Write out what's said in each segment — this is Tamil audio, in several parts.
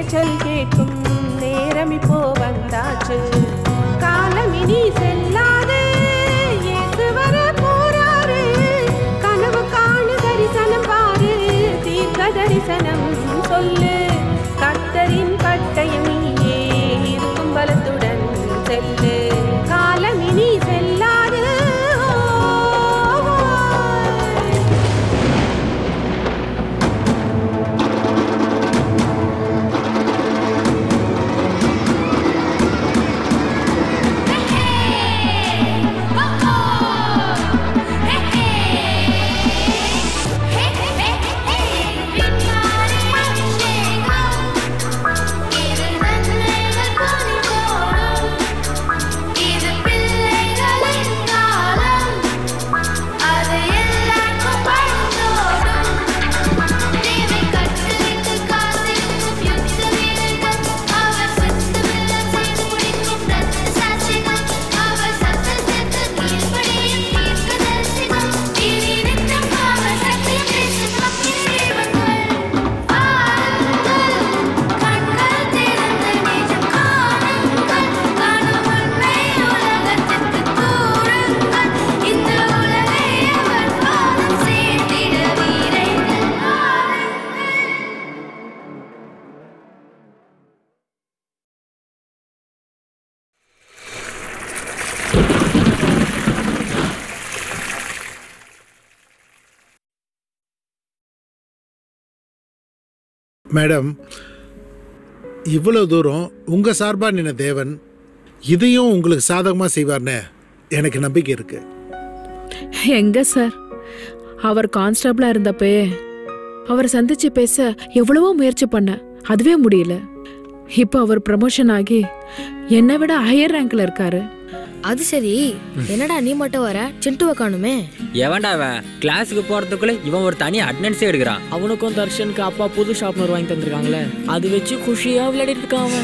நீச்சல் கேட்கும் நேரம் இப்போ வந்தாச்சு காலம் இனி செல்லாது இயேசு வர போறாரு கனவு காணு தரிசனம் பாரு தீர்க்க தரிசனம் சொல்லு கர்த்தரின் பட்டயம் நீயே இருக்கும் பலத்துடன் செல்லு காலம் இனி செல்லாது ஓ. மேடம் இவ்வளவு தூரம் உங்க சார்பா நின்ன தேவன் இதையும் உங்களுக்கு சாதகமா செய்வார்னு எனக்கு நம்பிக்கை இருக்கு எங்க சார் அவர் கான்ஸ்டபிளா இருந்தப்பயே அவரை சந்திச்சு பேச எவ்வளவோ முயற்சி பண்ண அதுவே முடியல இப்போ அவர் ப்ரமோஷன் ஆகி என்னை விட ஹையர் ரேங்க்ல இருக்காரு அது சரி என்னடா நீ மட்டும் வர சிண்டுவை காணுமே எவன்டா அவன் கிளாஸுக்கு போறதுக்குள்ள இவன் ஒரு தனி அட்டண்டன்ஸே எடுக்கிறான் அவனுக்கும் தர்ஷனுக்கு அப்பா புது ஷார்ப்னர் வாங்கி தந்திருக்காங்களே அது வச்சு குஷியா விளையாடிட்டு இருக்கான் அவன்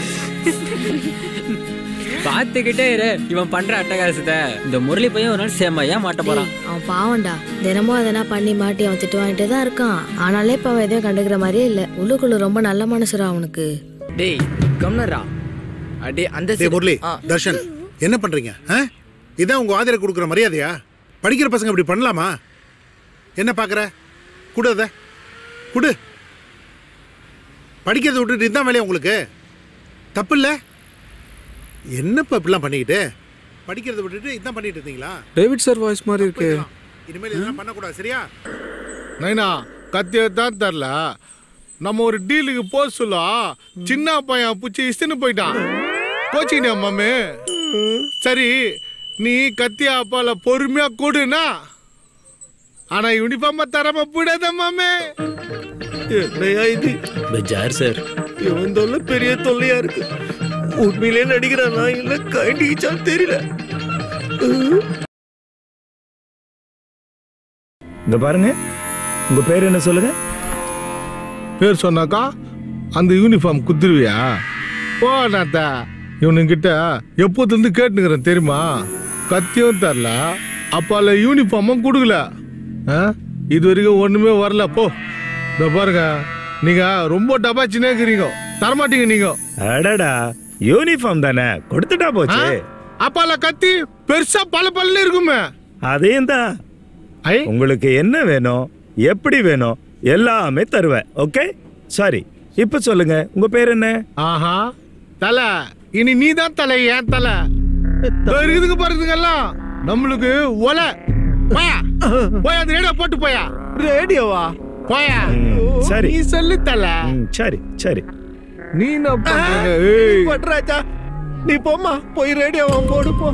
பார்த்துக்கிட்டே இரு இவன் பண்ற அட்டகாசத்தை இந்த முரளி பையன் ஒரு நாள் செம்மையா மாட்ட போறான் டேய், அவன் பாவம்டா தினமும் அதனா பண்ணி மாட்டி அவன் திட்டு வாங்கிட்டே தான் இருக்கான் ஆனாலே இப்ப அவன் எதையும் கண்டுக்கிற மாதிரியே இல்ல உள்ளுக்குள்ள ரொம்ப நல்ல மனசுரா அவனுக்கு டேய் கம்னரா அடே அந்த டேய் முரளி தர்ஷன் என்ன பண்றீங்க ஆ? இதான் உங்க ஆதரவு கொடுக்குற மரியாதையா படிக்கிற பசங்க இப்படி பண்ணலாமா என்ன பார்க்குற கொடு அதை கொடு படிக்கிறதை விட்டுட்டு இதான் வேலையா உங்களுக்கு தப்பு இல்லை என்னப்பா இப்படிலாம் பண்ணிக்கிட்டு படிக்கிறதை விட்டுட்டு இதான் பண்ணிட்டு இருந்தீங்களா டேவிட் சார் வாய்ஸ் மாதிரி இருக்கு இனிமேல் இதெல்லாம் பண்ணக்கூடாது சரியா நைனா கத்திய தான் தரல நம்ம ஒரு டீலுக்கு போக சொல்ல சின்ன பையன் பூச்சி இஸ்துன்னு போயிட்டான் கோச்சிக்கினியா மாமே சரி நீ கத்தியா அப்பால பொறுமையா கொடுனா ஆனா யூனிஃபார்ம் தராம போயிடாத மாமே என்னையா இது பெஜார் சார் இவன் தொல்லை பெரிய தொல்லையா இருக்கு உண்மையிலே நடிக்கிறானா இல்ல கைண்டிச்சான்னு தெரியல இங்க பாருங்க உங்க பேர் என்ன சொல்லுங்க பேர் சொன்னாக்கா அந்த யூனிஃபார்ம் குத்துருவியா போ நாத்த இவனுங்கிட்ட எப்போதுலேருந்து கேட்டுக்கிறேன் தெரியுமா கத்தியும் தரல அப்பால யூனிஃபார்மும் கொடுக்கல ஆ? இது வரைக்கும் ஒண்ணுமே வரல போ இந்த பாருங்க நீங்க ரொம்ப டபாச்சினே இருக்கிறீங்க தரமாட்டீங்க நீங்க அடடா யூனிஃபார்ம் தானே கொடுத்துட்டா ஆ? போச்சு அப்பால கத்தி பெருசா பல பல்ல இருக்குமே அதையும் தான் ஐ உங்களுக்கு என்ன வேணும் எப்படி வேணும் எல்லாமே தருவேன் ஓகே சாரி இப்ப சொல்லுங்க உங்க பேர் என்ன ஆஹா தலை இனி நீ தான் தலை ஏன் தலை இதோ இருக்குதுங்க பாருதுங்கெல்லாம் நம்மளுக்கு ஒலை போயா போயா அது ரேடியோ போட்டு போயா ரேடியோவா போயா ம், சரி நீ சொல்லு தலை ம், சரி சரி நீ என்ன பண்றீங்க? ஏய். பட்ராஜா நீ போம்மா போய் ரேடியோவா போடு போ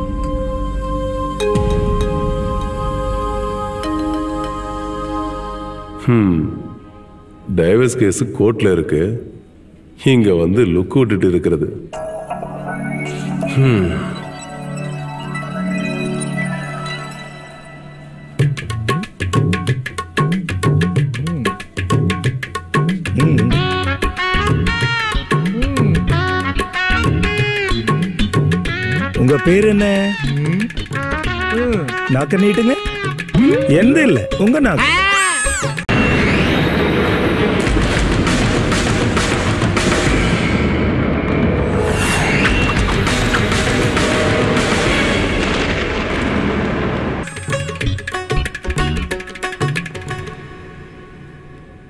ஹம் டைவர்ஸ் கேஸ் கோர்ட்ல இருக்கு இங்க வந்து லுக் விட்டுட்டு இருக்கிறது ஹம். ம். உங்க பேர் என்ன நாக்க நீட்டுங்க எந்த இல்ல உங்க நாக்கு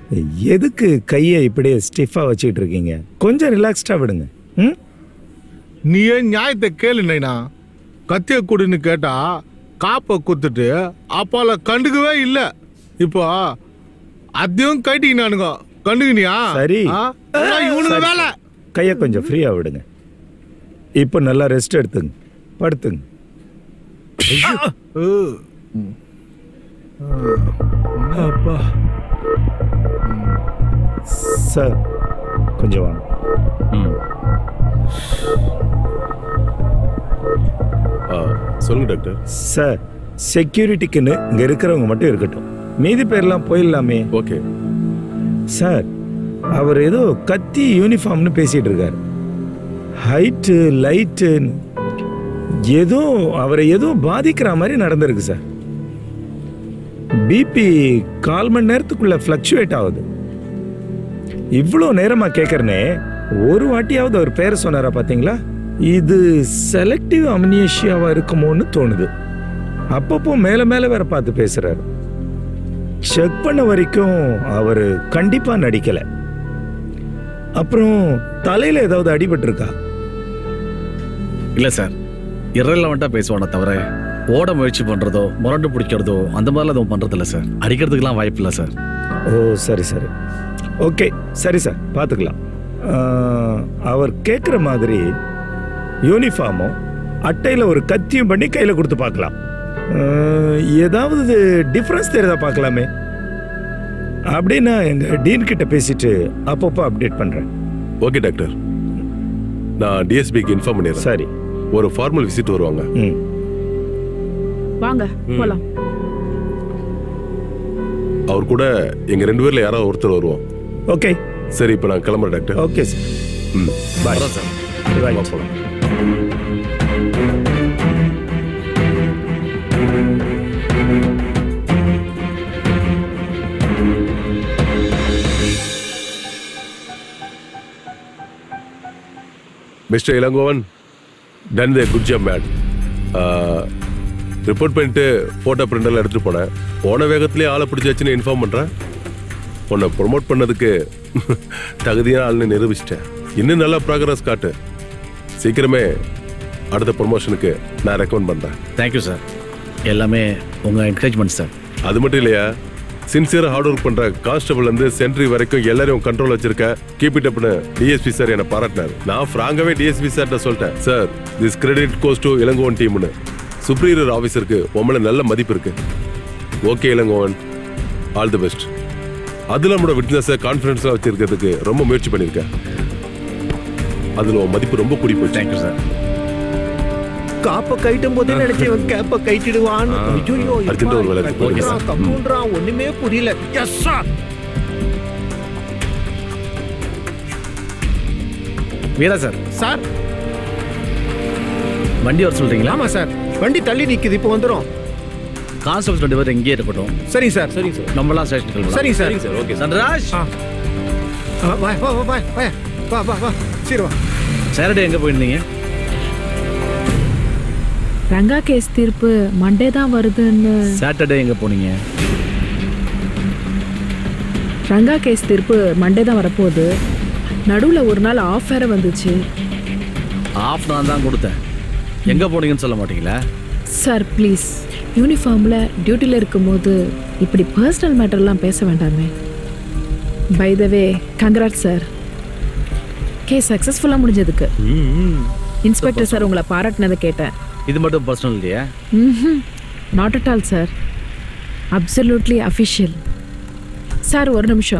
எதுக்கு கையை இப்படியே ஸ்டிஃபாக வச்சுக்கிட்டு இருக்கீங்க கொஞ்சம் ரிலாக்ஸ்டாக விடுங்க ம் நீ ஏன் நியாயத்தை கேளு நைனா கத்திய குடின்னு கேட்டா காப்பை குத்துட்டு அப்பால கண்டுக்கவே இல்லை இப்போ அதையும் கைட்டிக்கினானுங்க கண்டுக்கினியா சரி ஆ? எல்லாம் இவனுங்க சரி, வேலை சரி. கையை கொஞ்சம் ஃப்ரீயாக விடுங்க இப்போ நல்லா ரெஸ்ட் எடுத்துங்க படுத்துங்க அப்பா சார் கொஞ்சம் வாங்க ஆ, சொல்லுங்க டாக்டர் சார் செக்யூரிட்டிக்குன்னு இங்கே இருக்கிறவங்க மட்டும் இருக்கட்டும் மீதி பேர்லாம் போயிடலாமே ஓகே சார் அவர் ஏதோ கத்தி யூனிஃபார்ம்னு பேசிட்டு இருக்காரு ஹைட்டு லைட்டு ஏதோ அவரை ஏதோ பாதிக்கிற மாதிரி நடந்திருக்கு சார் பிபி கால் மணி நேரத்துக்குள்ள ஃப்ளக்சுவேட் ஆகுது இவ்வளோ நேரமா கேட்கறனே ஒரு வாட்டியாவது அவர் பேரை சொன்னாரா பாத்தீங்களா இது செலக்டிவ் அம்னியேஷியாவா இருக்குமோன்னு தோணுது அப்பப்போ மேல மேல வேற பார்த்து பேசுறாரு செக் பண்ண வரைக்கும் அவர் கண்டிப்பா நடிக்கல அப்புறம் தலையில ஏதாவது அடிபட்டிருக்கா இல்லை சார் இரலவெண்ட்டாக பேசுவானே தவிர ஓட முயற்சி பண்ணுறதோ முரண்டு பிடிக்கிறதோ அந்த மாதிரிலாம் எதுவும் பண்ணுறதில்ல சார் அடிக்கிறதுக்கெல்லாம் வாய்ப்பு இல்லை சார் ஓ சரி சரி ஓகே சரி சார் பார்த்துக்கலாம் ஆஹ், அவர் கேட்குற மாதிரி யூனிஃபார்மும் அட்டையில் ஒரு கத்தியும் பண்ணி கையில் கொடுத்து பார்க்கலாம் ஆஹ், ஏதாவது டிஃப்ரென்ஸ் தெரியுதா பார்க்கலாமே அப்படின்னா எங்கள் டீன் கிட்ட பேசிட்டு அப்பப்போ அப்டேட் பண்ணுறேன் ஓகே டாக்டர் நான் டிஎஸ்பிக்கு இன்ஃபார்ம் பண்ணிடுறேன் சரி ஒரு ஃபார்மல் விசிட் வருவாங்க ம் வாங்க போலாம் அவர் கூட எங்க ரெண்டு பேர்ல யாராவது ஒருத்தர் வருவோம் ஓகே சரி இப்போ நான் கிளம்புறேன் டாக்டர் ஓகே சார் ம் பாய் வரேன் சார் Right. வா போலாம். Mister Ilangovan done the good job man report பண்ணிட்டு ஃபோட்டோ பிரிண்டெல்லாம் எடுத்துட்டு போனேன் போன வேகத்திலே ஆளை பிடிச்சாச்சுன்னு இன்ஃபார்ம் பண்ணுறேன் உன்னை ப்ரொமோட் பண்ணதுக்கு தகுதியான ஆள்னு நிரூபிச்சிட்டேன் இன்னும் நல்லா ப்ராக்ரஸ் காட்டு சீக்கிரமே அடுத்த ப்ரொமோஷனுக்கு நான் ரெக்கமெண்ட் பண்ணுறேன் தேங்க்யூ சார் எல்லாமே உங்கள் என்கரேஜ்மெண்ட் சார் அது மட்டும் இல்லையா சின்சியராக ஹார்ட் ஒர்க் பண்ணுற கான்ஸ்டபிள் இருந்து சென்ட்ரி வரைக்கும் எல்லாரையும் கண்ட்ரோல் வச்சிருக்க கீப் இட் அப்னு டிஎஸ்பி சார் என்னை பாராட்டினார் நான் ஃப்ராங்காவே டிஎஸ்பி சார்ட்ட சொல்லிட்டேன் sir this credit goes to Ilangovan டீம்னு சுப்ரீரியர் ஆஃபீஸருக்கு உங்களை நல்ல மதிப்பு இருக்கு okay Ilangovan all the best அதில் நம்மளோட விட்னஸை கான்ஃபிடன்ஸாக வச்சிருக்கிறதுக்கு ரொம்ப முயற்சி பண்ணியிருக்கேன் அதில் உன் மதிப்பு ரொம்ப கூடி போச்சு தேங்க்யூ சார் காப்ப கைட்டும் போதே நினைச்சேன் இவன் கேப்ப கைட்டிடுவான் ஐயோ அர்ஜென்ட்டா ஒரு வேலை இருக்கு. Okay sir. கம்முன்றான் ஒண்ணுமே புரியல yes sir Veera sir sir வண்டி வர சொல்கிறீங்களா ஆமா சார் வண்டி தள்ளி நிக்குது இப்போ வந்துரும் கான்ஸ்டபிள்ஸ் ரெண்டு பேரும் இங்கேயே இருக்கட்டும் சரிங்க சார் சரிங்க சார் நம்மளாம் ஸ்டேஷன் சரிங்க சார் சார் ஓகே சந்திராஜ் ஆ ஆ, வா வா வா வா வா வா வா வா சரி வா சாட்டர்டே எங்கே போயிருந்தீங்க ரங்கா கேஸ் தீர்ப்பு மண்டே தான் வருதுன்னு சாட்டர்டே எங்கே போனீங்க ரங்கா கேஸ் தீர்ப்பு மண்டே தான் வரப்போகுது நடுவில் ஒரு நாள் ஆஃப் வேற வந்துச்சு ஆஃப் நான் தான் கொடுத்தேன் எங்கே போனீங்கன்னு சொல்ல மாட்டீங்களா சார் ப்ளீஸ் யூனிஃபார்மில் டியூட்டியில் இருக்கும்போது இப்படி பர்சனல் மேட்டர்லாம் பேச வேண்டாமே by the way congrat sir case சக்ஸஸ்ஃபுல்லாக முடிஞ்சதுக்கு இன்ஸ்பெக்டர் சார் உங்களை பாராட்டினதை கேட்டேன் இது மட்டும் பர்சனல் இல்லையா ம் not at all sir absolutely official sir ஒரு நிமிஷம்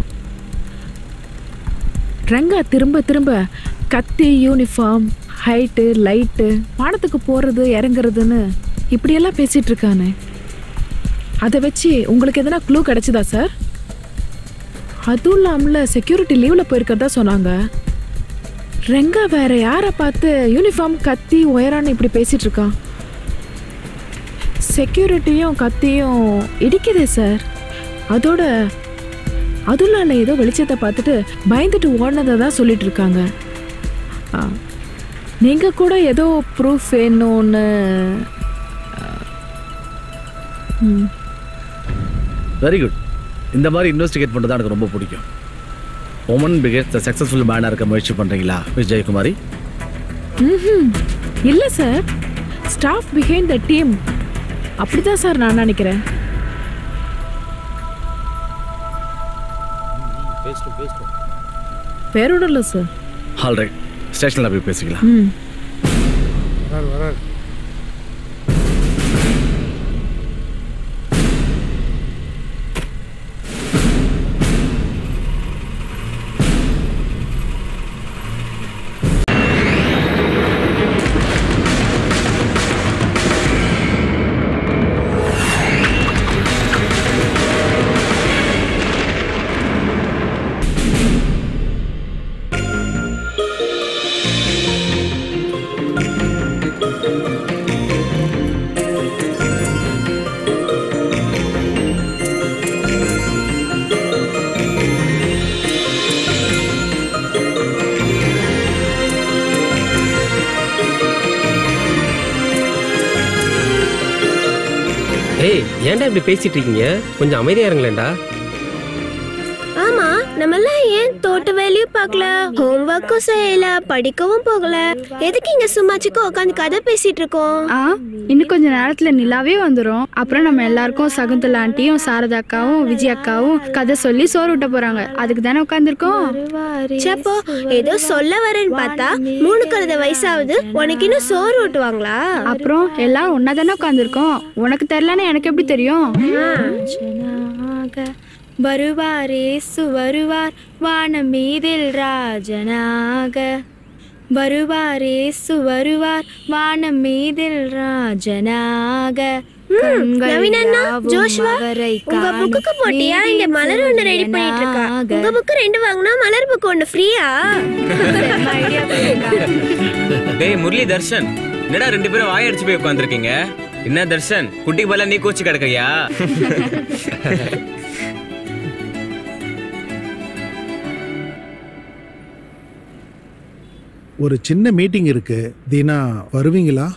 ரங்கா திரும்ப திரும்ப கத்தி யூனிஃபார்ம் ஹைட்டு லைட்டு வானத்துக்கு போகிறது இறங்குறதுன்னு இப்படியெல்லாம் பேசிட்டு இருக்கானே அதை வச்சு உங்களுக்கு எதனா க்ளூ கிடைச்சதா சார் அதுவும் இல்லாமல் செக்யூரிட்டி லீவில் போயிருக்கிறதா சொன்னாங்க ரெங்கா வேற யாரை பார்த்து யூனிஃபார்ம் கத்தி உயரான்னு இப்படி பேசிட்டு இருக்கான் செக்யூரிட்டியும் கத்தியும் இடிக்குதே சார் அதோட அதுலால ஏதோ வெளிச்சத்தை பார்த்துட்டு பயந்துட்டு ஓடினதை தான் சொல்லிட்டு இருக்காங்க ஆ, நீங்க கூட ஏதோ ப்ரூஃப் வேணும்னு ஆ, ம் வெரி குட் இந்த மாதிரி இன்வெஸ்டிகேட் பண்ணுறது எனக்கு ரொம்ப பிடிக்கும் உமன் பிகேட் த சக்ஸஸ்ஃபுல் மேனாக இருக்க முயற்சி பண்ணுறீங்களா மிஸ் ஜெயக்குமாரி ம்ஹும். இல்ல sir staff behind the team அப்படிதான் சார் நான் நினைக்கிறேன் பேசிட்டோம் பேசிட்டோம் வேற ஒன்றும் இல்லை சார் ஆல்ரைட் ஸ்டேஷனில் போய் பேசிக்கலாம் ம் வராரு வராரு ஏய் ஏன்டா இப்படி பேசிட்டு இருக்கீங்க கொஞ்சம் அமைதியா இருங்களேன்டா ஆமா நம்ம எல்லாம் ஏன் தோட்ட வேலையும் பார்க்கல ஹோம்ஒர்க்கும் செய்யல படிக்கவும் போகல எதுக்கு இங்க சும்மாச்சுக்கு உட்காந்து கதை பேசிட்டு இருக்கோம் ஆ இன்னும் கொஞ்ச நேரத்துல நிலாவே வந்துரும் அப்புறம் நம்ம எல்லாருக்கும் சகுந்தலா ஆண்டியும் சாரதா அக்காவும் விஜய் அக்காவும் கதை சொல்லி சோறு விட்ட போறாங்க அதுக்கு தானே உட்காந்துருக்கோம் சப்போ ஏதோ சொல்ல வரேன்னு பார்த்தா மூணு கழுத வயசாவது உனக்கு இன்னும் சோறு ஊட்டுவாங்களா அப்புறம் எல்லாரும் ஒன்னா தானே உட்காந்துருக்கோம் உனக்கு தெரியலன்னு எனக்கு எப்படி தெரியும் வருவார் இயேசு வருவார் வானம் மீதில் ராஜனாக வருவார் இயேசு வருவார் வானம் மீதில் ராஜனாக கண்கள் நவீன் அண்ணா யாவும் ஜோஷ்வா அவரை உங்க காணும். புக்குக்கு போட்டியா இங்க மலர் ஒண்ணு ரெடி பண்ணிட்டு இருக்கா உங்க புக்கு ரெண்டு வாங்கினா மலர் புக்கு ஒண்ணு ஃப்ரீயா டேய் முரளி தர்ஷன் என்னடா ரெண்டு பேரும் வாய் அடிச்சு போய் உட்காந்துருக்கீங்க என்ன தர்ஷன் குட்டி பல நீ கோச்சு கிடக்குறியா ஒரு சின்ன மீட்டிங் இருக்கு தீனா வருவீங்களா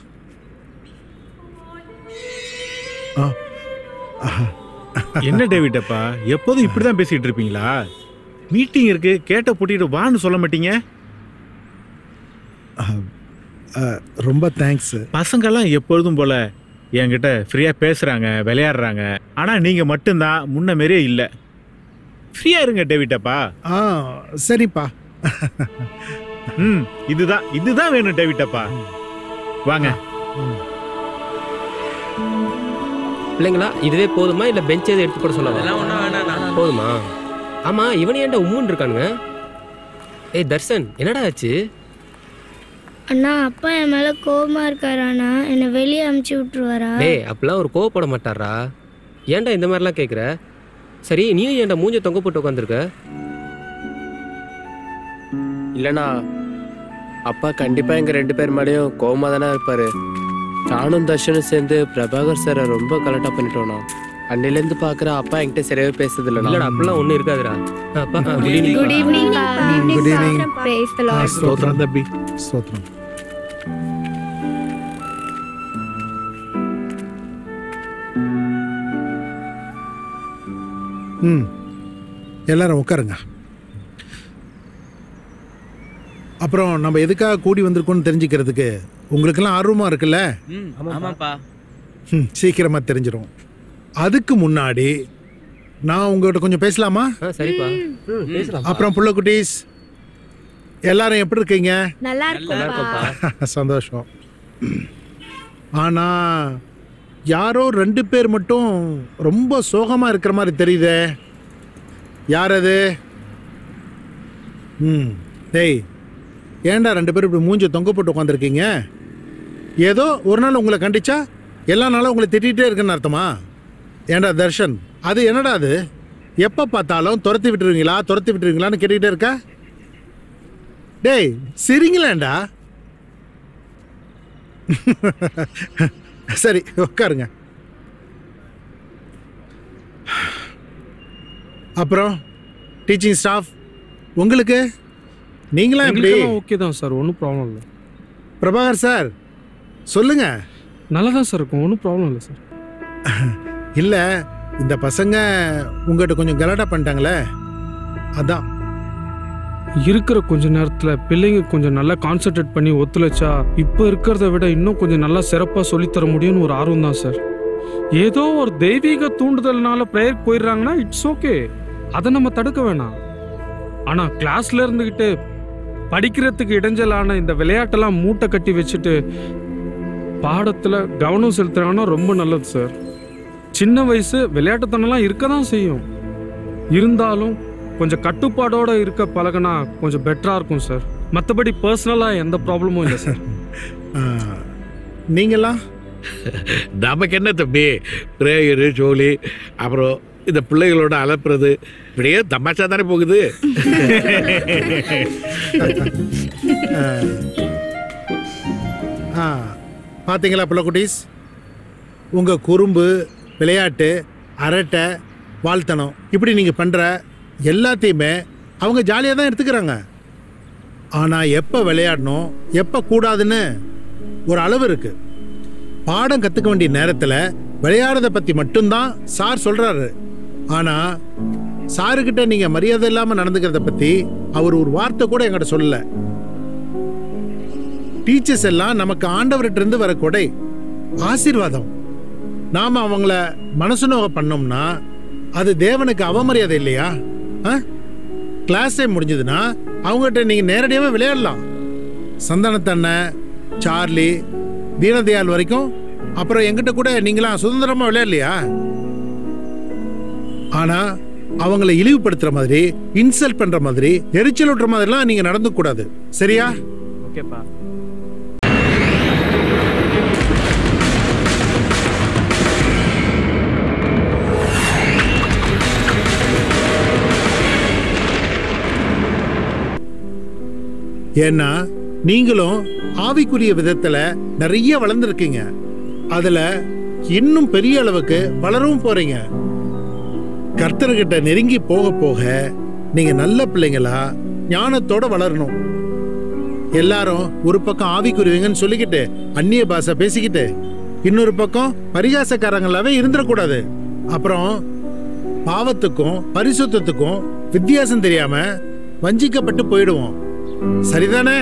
ஆ ஆஹா. என்ன டேவிட் அப்பா எப்போதும் இப்படிதான் பேசிட்டு இருப்பீங்களா மீட்டிங் இருக்கு கேட்ட பூட்டிட்டு வான்னு சொல்ல மாட்டீங்க ஆ, ரொம்ப தேங்க்ஸ் பசங்கெல்லாம் எப்பொழுதும் போல என்கிட்ட ஃப்ரீயா பேசுறாங்க விளையாடுறாங்க ஆனா நீங்க மட்டும்தான் முன்ன மாரியே இல்ல ஃப்ரீயா இருங்க டேவிட் அப்பா ஆ சரிப்பா ம் இதுதான் இதுதான் வேணும் டேவிட் அப்பா வாங்க பிள்ளைங்களா இதுவே போதுமா இல்ல பெஞ்ச் எதுவும் எடுத்து போட சொல்லலாம் போதுமா ஆமா இவன் ஏன்டா உம்முன்னு இருக்கானுங்க ஏய் தர்ஷன் என்னடா ஆச்சு அண்ணா அப்பா என் மேல கோவமா இருக்காராண்ணா என்னை வெளியே அமுச்சு விட்டுருவாரா டேய் அப்பெல்லாம் ஒரு கோவப்பட மாட்டாரா ஏன்டா இந்த மாதிரிலாம் கேட்குற சரி நீயும் ஏன்டா மூஞ்ச தொங்க போட்டு உட்காந்துருக்க இல்லைண்ணா அப்பா கண்டிப்பா எங்க ரெண்டு பேர் மேலேயும் கோவமா தானே இருப்பாரு நானும் தர்ஷனும் சேர்ந்து பிரபாகர் சாரை ரொம்ப கலெக்டா பண்ணிட்டோம்ண்ணா அன்னிலேருந்து பார்க்குற அப்பா என்கிட்ட சரியாவே பேசுறது இல்லடா அப்பெல்லாம் ஒன்றும் இருக்காதுடா அப்பா good evening good evening good evening Praise the Lord. ஸ்தோத்திரம் தம்பி ஸ்தோத்திரம் ம் எல்லாரும் உட்காருங்க அப்புறம் நம்ம எதுக்காக கூடி வந்திருக்கோம்னு தெரிஞ்சுக்கிறதுக்கு உங்களுக்கெல்லாம் ஆர்வமா இருக்குல்ல ஆமாப்பா ம், சீக்கிரமா தெரிஞ்சிடும் அதுக்கு முன்னாடி நான் உங்ககிட்ட கொஞ்சம் பேசலாமா சரிப்பா அப்புறம் புள்ள குட்டீஸ் எல்லாரும் எப்படி இருக்கீங்க நல்லா சந்தோஷம் ஆனா யாரோ ரெண்டு பேர் மட்டும் ரொம்ப சோகமா இருக்கிற மாதிரி தெரியுதே யார் அது ம் டேய் ஏன்டா ரெண்டு பேரும் இப்படி மூஞ்ச தொங்க போட்டு உட்காந்துருக்கீங்க ஏதோ ஒரு நாள் உங்களை கண்டிச்சா எல்லா நாளும் உங்களை திட்டிகிட்டே இருக்குன்னு அர்த்தமா ஏன்டா தர்ஷன் அது என்னடா அது எப்போ பார்த்தாலும் துரத்தி விட்டுருவீங்களா துரத்தி விட்டுருவீங்களான்னு கேட்டுக்கிட்டே இருக்க டேய் சிரிங்களேண்டா சரி உட்காருங்க அப்புறம் டீச்சிங் ஸ்டாஃப் உங்களுக்கு நீங்களா எப்படி ஓகே தான் சார் ஒன்றும் ப்ராப்ளம் இல்லை பிரபாகர் சார் சொல்லுங்க நல்லா தான் சார் இருக்கும் ஒன்றும் ப்ராப்ளம் இல்லை சார் இல்ல இந்த பசங்க உங்ககிட்ட கொஞ்சம் கலாட்டா பண்ணிட்டாங்களே அதான் இருக்கிற கொஞ்ச நேரத்துல பிள்ளைங்க கொஞ்சம் நல்லா கான்சென்ட்ரேட் பண்ணி ஒத்துழைச்சா இப்போ இருக்கிறத விட இன்னும் கொஞ்சம் நல்லா சிறப்பா சொல்லித்தர முடியும்னு ஒரு ஆர்வம் தான் சார் ஏதோ ஒரு தெய்வீக தூண்டுதல்னால ப்ரேயர் போயிடுறாங்கன்னா இட்ஸ் ஓகே அதை நம்ம தடுக்க வேணாம் ஆனா கிளாஸ்ல இருந்துகிட்டு படிக்கிறதுக்கு இடைஞ்சலான இந்த விளையாட்டெல்லாம் மூட்டை கட்டி வச்சுட்டு பாடத்துல கவனம் செலுத்துறாங்கன்னா ரொம்ப நல்லது சார் சின்ன வயசு விளையாட்டுத்தனம்லாம் இருக்க தான் செய்யும் இருந்தாலும் கொஞ்சம் கட்டுப்பாடோட இருக்க பழகுனா கொஞ்சம் பெட்டரா இருக்கும் சார் மற்றபடி பர்சனலாக எந்த ப்ராப்ளமும் இல்லை சார் நீங்களாம் நமக்கு என்ன தம்பி பிரேயரு ஜோலி அப்புறம் இந்த பிள்ளைகளோட அலப்புறது இப்படியே தமாஷா தானே போகுது ஆ பார்த்தீங்களா பிள்ளைக்குட்டீஸ் உங்கள் குறும்பு விளையாட்டு அரட்டை வாழ்த்தனம் இப்படி நீங்கள் பண்ணுற எல்லாத்தையுமே அவங்க ஜாலியாக தான் எடுத்துக்கிறாங்க ஆனால் எப்போ விளையாடணும் எப்போ கூடாதுன்னு ஒரு அளவு இருக்குது பாடம் கற்றுக்க வேண்டிய நேரத்தில் விளையாடுறத பற்றி மட்டும்தான் சார் சொல்கிறாரு ஆனால் சாருக்கிட்ட நீங்கள் மரியாதை இல்லாமல் நடந்துக்கிறத பற்றி அவர் ஒரு வார்த்தை கூட என்கிட்ட சொல்லலை டீச்சர்ஸ் எல்லாம் நமக்கு ஆண்டவர்கிட்ட இருந்து வர கொடை ஆசீர்வாதம் நாம அவங்கள மனசு நோக பண்ணோம்னா அது தேவனுக்கு அவமரியாதை இல்லையா கிளாஸ் டைம் முடிஞ்சதுன்னா அவங்ககிட்ட நீங்க நேரடியாவே விளையாடலாம் சந்தானத்தண்ண சார்லி தீனதயாள் வரைக்கும் அப்புறம் எங்கிட்ட கூட நீங்களாம் சுதந்திரமா விளையாடலையா ஆனா அவங்கள இழிவுபடுத்துற மாதிரி இன்சல்ட் பண்ற மாதிரி எரிச்சல் விட்டுற மாதிரிலாம் நீங்க நடந்து கூடாது சரியா ஓகேப்பா ஏன்னா நீங்களும் ஆவிக்குரிய விதத்துல நிறைய வளர்ந்துருக்கீங்க அதுல இன்னும் பெரிய அளவுக்கு வளரவும் போறீங்க கர்த்தர்கிட்ட நெருங்கி போக போக நீங்க நல்ல பிள்ளைங்களா ஞானத்தோட வளரணும் எல்லாரும் ஒரு பக்கம் ஆவிக்குரியவங்கன்னு சொல்லிக்கிட்டு அந்நிய பாஷை பேசிக்கிட்டு இன்னொரு பக்கம் பரிகாசக்காரங்களாவே இருந்துடக்கூடாது அப்புறம் பாவத்துக்கும் பரிசுத்தத்துக்கும் வித்தியாசம் தெரியாம வஞ்சிக்கப்பட்டு போயிடுவோம் சரிதானே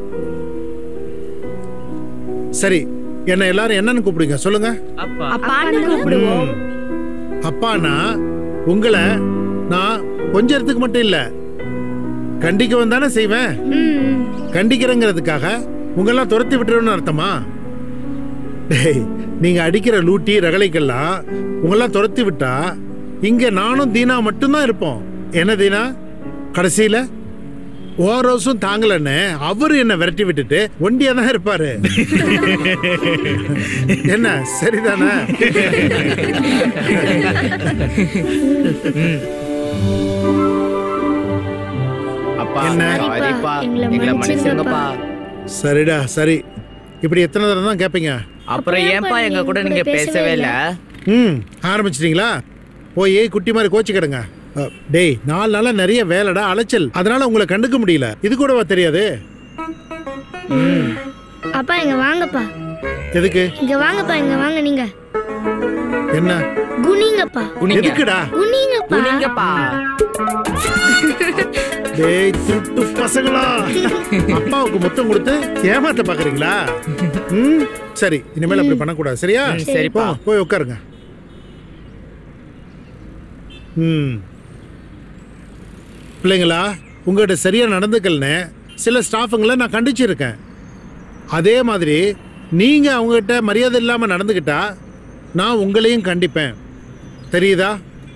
சரி என்ன எல்லாரும் என்னன்னு கூப்பிடுங்க சொல்லுங்க அப்பான்னு கூப்பிடுவோம் ம். அப்பானா உங்களை நான் கொஞ்சத்துக்கு மட்டும் இல்ல கண்டிக்க வந்தானே செய்வேன் கண்டிக்கிறேங்கிறதுக்காக உங்களெல்லாம் துரத்தி விட்டுருன்னு அர்த்தமா டேய் நீங்க அடிக்கிற லூட்டி ரகளைக்கெல்லாம் உங்களெல்லாம் துரத்தி விட்டா இங்க நானும் தீனா மட்டும்தான் இருப்போம் என்ன தீனா கடைசியில ஓரோஸும் தாங்கலன்னு அவரு என்ன விரட்டி விட்டுட்டு ஒண்டியா தான் இருப்பாரு என்ன சரிதானே அப்பா என்ன? சாரிப்பா எங்களை எங்களை மன்னிச்சிருங்கப்பா சரிடா சரி இப்படி எத்தனை தடவை தான் கேட்பீங்க அப்புறம் ஏன்பா எங்க கூட நீங்க பேசவே இல்ல ம் ஆரம்பிச்சிட்டீங்களா போய் குட்டி மாதிரி கோச்சிக்கிடுங்க அ, டேய் நாலு நாளா நிறைய வேலைடா அலைச்சல் அதனால உங்களை கண்டுக்க முடியல இது கூடவா தெரியாது அப்பா இங்க வாங்கப்பா எதுக்கு இங்க வாங்கப்பா இங்க வாங்க நீங்க என்ன குனிங்கப்பா எதுக்குடா குனிங்கப்பா குனிங்கப்பா டேய் திருட்டு பசங்களா அப்பாவுக்கு முத்தம் கொடுத்து ஏமாத்த பாக்குறீங்களா ம் சரி இனிமேல் அப்படி பண்ணக்கூடாது சரியா ம், சரிப்பா. போ, போய் உட்காருங்க ம் பிள்ளைங்களா உங்ககிட்ட சரியா நடந்துக்கலன்னு சில ஸ்டாஃபுங்களை நான் கண்டிச்சிருக்கேன் அதே மாதிரி நீங்க அவங்ககிட்ட மரியாதை இல்லாம நடந்துக்கிட்டா நான் உங்களையும் கண்டிப்பேன் தெரியுதா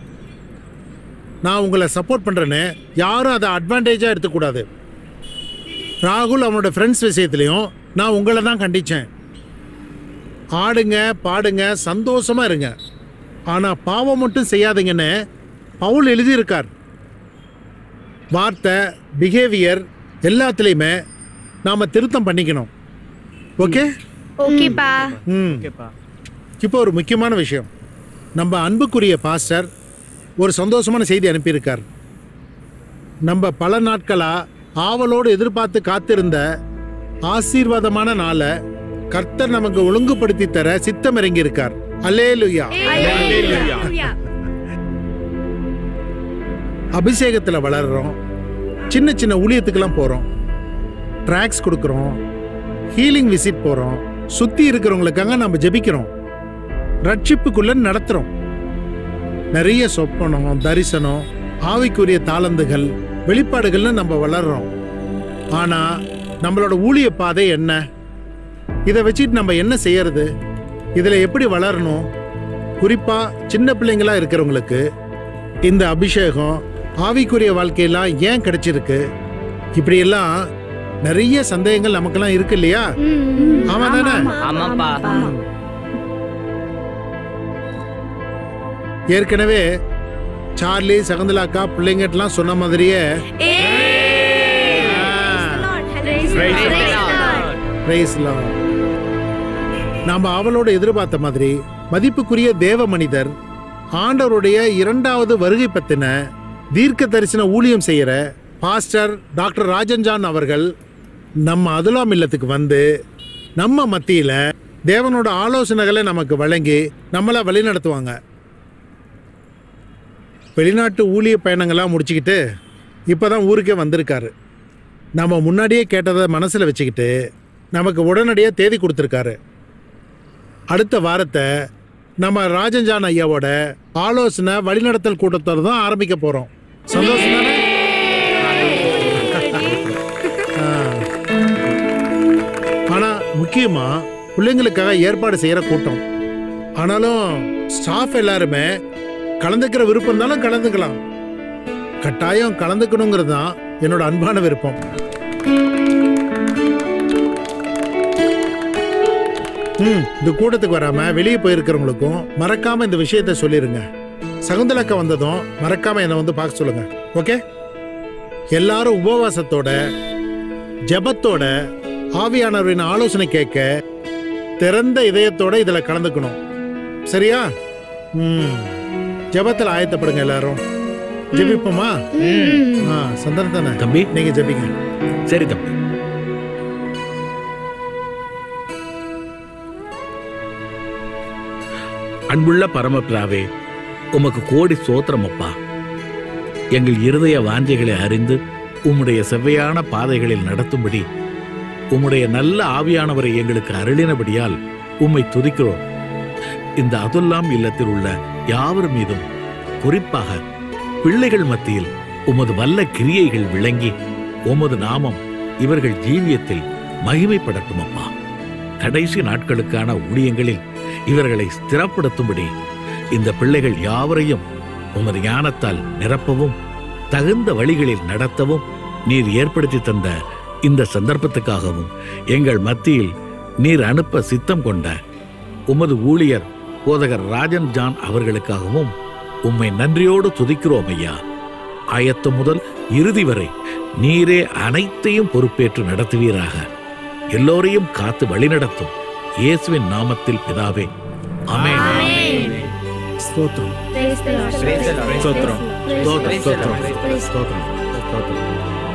நான் உங்களை சப்போர்ட் பண்ணுறேன்னு யாரும் அதை அட்வான்டேஜாக எடுத்துக்கூடாது ராகுல் அவனோட ஃப்ரெண்ட்ஸ் விஷயத்துலையும் நான் உங்களை தான் கண்டிச்சேன் ஆடுங்க பாடுங்க சந்தோஷமா இருங்க ஆனால் பாவம் மட்டும் செய்யாதீங்கன்னு பவுல் எழுதியிருக்கார் வார்த்தை பிஹேவியர் எல்லாத்துலேயுமே நாம் திருத்தம் பண்ணிக்கணும் ஓகே ஓகேப்பா ம் இப்போ ஒரு முக்கியமான விஷயம் நம்ம அன்புக்குரிய பாஸ்டர் ஒரு சந்தோஷமான செய்தி அனுப்பியிருக்கார் நம்ம பல நாட்களா ஆவலோடு எதிர்பார்த்து காத்திருந்த ஆசீர்வாதமான நாளை கர்த்தர் நமக்கு ஒழுங்குபடுத்தி தர சித்தம் இறங்கி இருக்கார் அல்லேலுயா அபிஷேகத்தில் வளர்றோம் சின்ன சின்ன ஊழியத்துக்கெல்லாம் போகிறோம் ட்ராக்ஸ் கொடுக்குறோம் ஹீலிங் விசிட் போகிறோம் சுற்றி இருக்கிறவங்களுக்காக நம்ம ஜெபிக்கிறோம் ரட்சிப்புக்குள்ள நடத்துகிறோம் நிறைய சொப்பனம் தரிசனம் ஆவிக்குரிய தாளந்துகள் வெளிப்பாடுகள்னு நம்ம வளர்றோம் ஆனா நம்மளோட ஊழிய பாதை என்ன இதை வச்சுட்டு நம்ம என்ன செய்யறது இதுல எப்படி வளரணும் குறிப்பா சின்ன பிள்ளைங்களா இருக்கிறவங்களுக்கு இந்த அபிஷேகம் ஆவிக்குரிய வாழ்க்கையெல்லாம் ஏன் கிடைச்சிருக்கு இப்படியெல்லாம் நிறைய சந்தேகங்கள் நமக்கெல்லாம் இருக்கு இல்லையா ஆமா தானே ஆமாப்பா ஏற்கனவே சார்லி சகந்தலாக்கா பிள்ளைங்கட்டெல்லாம் சொன்ன மாதிரியே Praise the Lord. நாம அவளோட எதிர்பார்த்த மாதிரி மதிப்புக்குரிய தேவ மனிதர் ஆண்டவருடைய இரண்டாவது வருகை பத்தின தீர்க்க தரிசன ஊழியம் செய்யற பாஸ்டர் டாக்டர் ராஜன் ஜான் அவர்கள் நம்ம அதுலாம் இல்லத்துக்கு வந்து நம்ம மத்தியில தேவனோட ஆலோசனைகளை நமக்கு வழங்கி நம்மளை வழிநடத்துவாங்க வெளிநாட்டு ஊழிய பயணங்கள்லாம் முடிச்சுக்கிட்டு இப்போ தான் ஊருக்கே வந்திருக்காரு நம்ம முன்னாடியே கேட்டதை மனசில் வச்சுக்கிட்டு நமக்கு உடனடியாக தேதி கொடுத்துருக்காரு அடுத்த வாரத்தை நம்ம ராஜன்ஜான் ஐயாவோட ஆலோசனை வழிநடத்தல் கூட்டத்தோட தான் ஆரம்பிக்க போகிறோம் சந்தோஷம் தானே ஆனால் முக்கியமாக பிள்ளைங்களுக்காக ஏற்பாடு செய்கிற கூட்டம் ஆனாலும் ஸ்டாஃப் எல்லாருமே கலந்துக்கிற விருப்பம் இருந்தாலும் கலந்துக்கலாம் கட்டாயம் கலந்துக்கணுங்கிறது தான் என்னோட அன்பான விருப்பம் ம் இந்த கூட்டத்துக்கு வராம வெளியே போயிருக்கிறவங்களுக்கும் மறக்காம இந்த விஷயத்த சொல்லிருங்க சகுந்தலக்கா வந்ததும் மறக்காம என்னை வந்து பார்க்க சொல்லுங்க ஓகே எல்லாரும் உபவாசத்தோட ஜெபத்தோட ஆவியானவரின் ஆலோசனை கேட்க திறந்த இதயத்தோட இதுல கலந்துக்கணும் சரியா ம் ஜெபத்தில் ஆயத்தப்படுங்க எல்லாரும் ஜெபிப்போமா ஆ சந்தனம் தானே தம்பி நீங்க ஜெபிங்க சரி தம்பி அன்புள்ள பரமபிதாவே உமக்கு கோடி சோத்திரம் அப்பா எங்கள் இருதய வாஞ்சைகளை அறிந்து உம்முடைய செவ்வையான பாதைகளில் நடத்தும்படி உம்முடைய நல்ல ஆவியானவரை எங்களுக்கு அருளினபடியால் உம்மை துதிக்கிறோம் இந்த அதுல்லாம் இல்லத்தில் உள்ள யாவர் மீதும் குறிப்பாக பிள்ளைகள் மத்தியில் உமது வல்ல கிரியைகள் விளங்கி உமது நாமம் இவர்கள் ஜீவியத்தில் மகிமைப்படட்டும் அப்பா கடைசி நாட்களுக்கான ஊழியங்களில் இவர்களை ஸ்திரப்படுத்தும்படி இந்த பிள்ளைகள் யாவரையும் உமது ஞானத்தால் நிரப்பவும் தகுந்த வழிகளில் நடத்தவும் நீர் ஏற்படுத்தி தந்த இந்த சந்தர்ப்பத்துக்காகவும் எங்கள் மத்தியில் நீர் அனுப்ப சித்தம் கொண்ட உமது ஊழியர் போதகர் ராஜன் ஜான் அவர்களுக்காகவும் உம்மை நன்றியோடு துதிக்கிறோம் ஐயா ஆயத்தம் முதல் இறுதி வரை நீரே அனைத்தையும் பொறுப்பேற்று நடத்துவீராக எல்லோரையும் காத்து வழிநடத்தும் இயேசுவின் நாமத்தில் பிதாவே ஆமென் ஸ்தோத்திரம் ஸ்தோத்திரம் ஸ்தோத்திரம் ஸ்தோத்திரம் ஸ்தோத்திரம் ஸ்தோத்திரம்